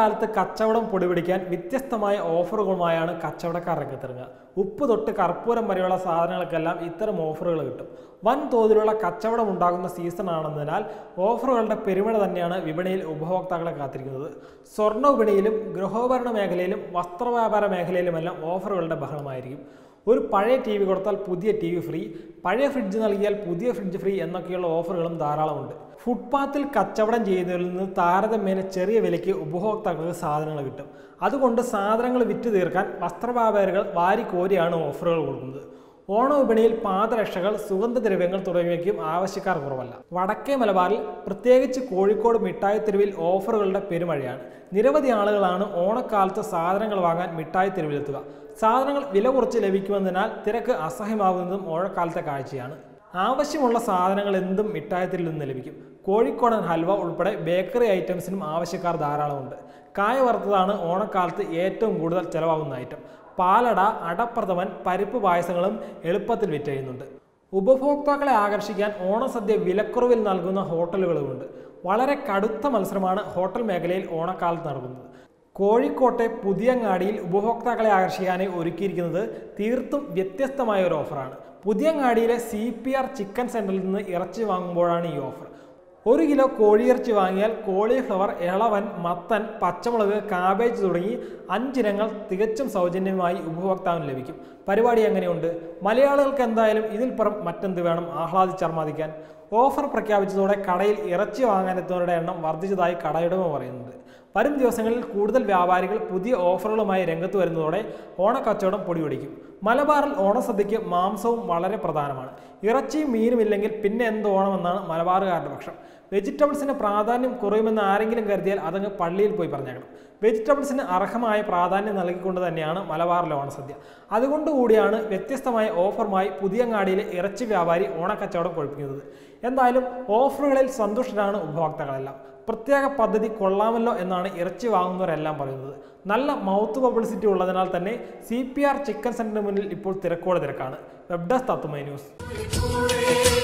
ഓണക്കാലത്ത് കച്ചവടം പൊടിപിടിക്കാൻ വ്യത്യസ്തമായ ഓഫറുകളുമായാണ് കച്ചവടക്കാർ രംഗത്തിറങ്ങുക ഉപ്പ് തൊട്ട് കർപ്പൂരം വരെയുള്ള സാധനങ്ങൾക്കെല്ലാം ഇത്തരം ഓഫറുകൾ കിട്ടും വൻ തോതിലുള്ള കച്ചവടം ഉണ്ടാകുന്ന സീസൺ ആണെന്നതിനാൽ ഓഫറുകളുടെ പെരുമഴ തന്നെയാണ് വിപണിയിൽ ഉപഭോക്താക്കളെ കാത്തിരിക്കുന്നത് സ്വർണ്ണ വിപണിയിലും ഗൃഹോപകരണ മേഖലയിലും വസ്ത്രവ്യാപാര മേഖലയിലുമെല്ലാം ഓഫറുകളുടെ ബഹളമായിരിക്കും ഒരു പഴയ ടി വി കൊടുത്താൽ പുതിയ ടി വി ഫ്രീ പഴയ ഫ്രിഡ്ജ് നൽകിയാൽ പുതിയ ഫ്രിഡ്ജ് ഫ്രീ എന്നൊക്കെയുള്ള ഓഫറുകളും ധാരാളമുണ്ട് ഫുട്പാത്തിൽ കച്ചവടം ചെയ്യുന്നവരിൽ നിന്ന് താരതമ്യേന ചെറിയ വിലയ്ക്ക് ഉപഭോക്താക്കൾക്ക് സാധനങ്ങൾ കിട്ടും അതുകൊണ്ട് സാധനങ്ങൾ വിറ്റ് തീർക്കാൻ വസ്ത്രവ്യാപാരികൾ വാരിക്കോരിയാണ് ഓഫറുകൾ കൊടുക്കുന്നത് ഓണ വിപണിയിൽ പാദരക്ഷകൾ സുഗന്ധദ്രവ്യങ്ങൾ തുടങ്ങിയവയ്ക്കും ആവശ്യക്കാർ കുറവല്ല വടക്കേ മലബാറിൽ പ്രത്യേകിച്ച് കോഴിക്കോട് മിഠായി തെരുവിൽ ഓഫറുകളുടെ പെരുമഴയാണ് നിരവധി ആളുകളാണ് ഓണക്കാലത്ത് സാധനങ്ങൾ വാങ്ങാൻ മിഠായി തെരുവിലെത്തുക സാധനങ്ങൾ വില കുറച്ച് ലഭിക്കുമെന്നതിനാൽ തിരക്ക് അസഹ്യമാകുന്നതും ഓണക്കാലത്തെ കാഴ്ചയാണ് ആവശ്യമുള്ള സാധനങ്ങൾ എന്തും മിഠായത്തിൽ നിന്ന് ലഭിക്കും കോഴിക്കോടൻ ഹൽവ ഉൾപ്പെടെ ബേക്കറി ഐറ്റംസിനും ആവശ്യക്കാർ ധാരാളമുണ്ട് കായ വറുത്തതാണ് ഓണക്കാലത്ത് ഏറ്റവും കൂടുതൽ ചെലവാകുന്ന ഐറ്റം പാലട അടപ്രഥമൻ പരിപ്പ് പായസങ്ങളും എളുപ്പത്തിൽ വിറ്റഴിയുന്നുണ്ട് ഉപഭോക്താക്കളെ ആകർഷിക്കാൻ ഓണസദ്യ വിലക്കുറവിൽ നൽകുന്ന ഹോട്ടലുകളുമുണ്ട് വളരെ കടുത്ത മത്സരമാണ് ഹോട്ടൽ മേഖലയിൽ ഓണക്കാലത്ത് നടക്കുന്നത് കോഴിക്കോട്ടെ പുതിയങ്ങാടിയിൽ ഉപഭോക്താക്കളെ ആകർഷിക്കാനായി ഒരുക്കിയിരിക്കുന്നത് തീർത്തും വ്യത്യസ്തമായ ഒരു ഓഫറാണ് പുതിയങ്ങാടിയിലെ സി പി ആർ ചിക്കൻ സെന്ററിൽ നിന്ന് ഇറച്ചി വാങ്ങുമ്പോഴാണ് ഈ ഓഫർ ഒരു കിലോ കോഴിയിറച്ചി വാങ്ങിയാൽ കോളിഫ്ലവർ ഇളവൻ മത്തൻ പച്ചമുളക് കാബേജ് തുടങ്ങി അഞ്ചിനങ്ങൾ തികച്ചും സൗജന്യമായി ഉപഭോക്താവിന് ലഭിക്കും പരിപാടി എങ്ങനെയുണ്ട് മലയാളികൾക്ക് എന്തായാലും ഇതിൽ പുറം മറ്റെന്ത് വേണം ആഹ്ലാദിച്ചർമാദിക്കാൻ ഓഫർ പ്രഖ്യാപിച്ചതോടെ കടയിൽ ഇറച്ചി വാങ്ങാനെത്തുന്നവരുടെ എണ്ണം വർദ്ധിച്ചതായി കടയുടമ പറയുന്നുണ്ട് വരും ദിവസങ്ങളിൽ കൂടുതൽ വ്യാപാരികൾ പുതിയ ഓഫറുകളുമായി രംഗത്ത് വരുന്നതോടെ ഓണക്കച്ചവടം പൊടിയൊടിക്കും മലബാറിൽ ഓണസദ്യയ്ക്ക് മാംസവും വളരെ പ്രധാനമാണ് ഇറച്ചിയും മീനും ഇല്ലെങ്കിൽ പിന്നെ എന്ത് ഓണമെന്നാണ് മലബാറുകാരുടെ പക്ഷം വെജിറ്റബിൾസിന് പ്രാധാന്യം കുറയുമെന്ന് ആരെങ്കിലും കരുതിയാൽ അതങ്ങ് പള്ളിയിൽ പോയി പറഞ്ഞേക്കണം വെജിറ്റബിൾസിന് അർഹമായ പ്രാധാന്യം നൽകിക്കൊണ്ട് തന്നെയാണ് മലബാറിലെ ഓണസദ്യ അതുകൊണ്ടുകൂടിയാണ് വ്യത്യസ്തമായ ഓഫറുമായി പുതിയങ്ങാടിയിലെ ഇറച്ചി വ്യാപാരി ഓണക്കച്ചവടം കൊഴിപ്പിക്കുന്നത് എന്തായാലും ഓഫറുകളിൽ സന്തുഷ്ടരാണ് ഉപഭോക്താക്കളെല്ലാം പ്രത്യേക പദ്ധതി കൊള്ളാമല്ലോ എന്നാണ് ഇറച്ചി വാങ്ങുന്നവരെല്ലാം പറയുന്നത് നല്ല മൗത്ത് പബ്ലിസിറ്റി ഉള്ളതിനാൽ തന്നെ സി പി ആർ ചിക്കൻ സെന്ററിന് മുന്നിൽ ഇപ്പോൾ തിരക്കോടെ തിരക്കാണ് വെബ് ഡെസ്ക് തത്തുമൈ ന്യൂസ്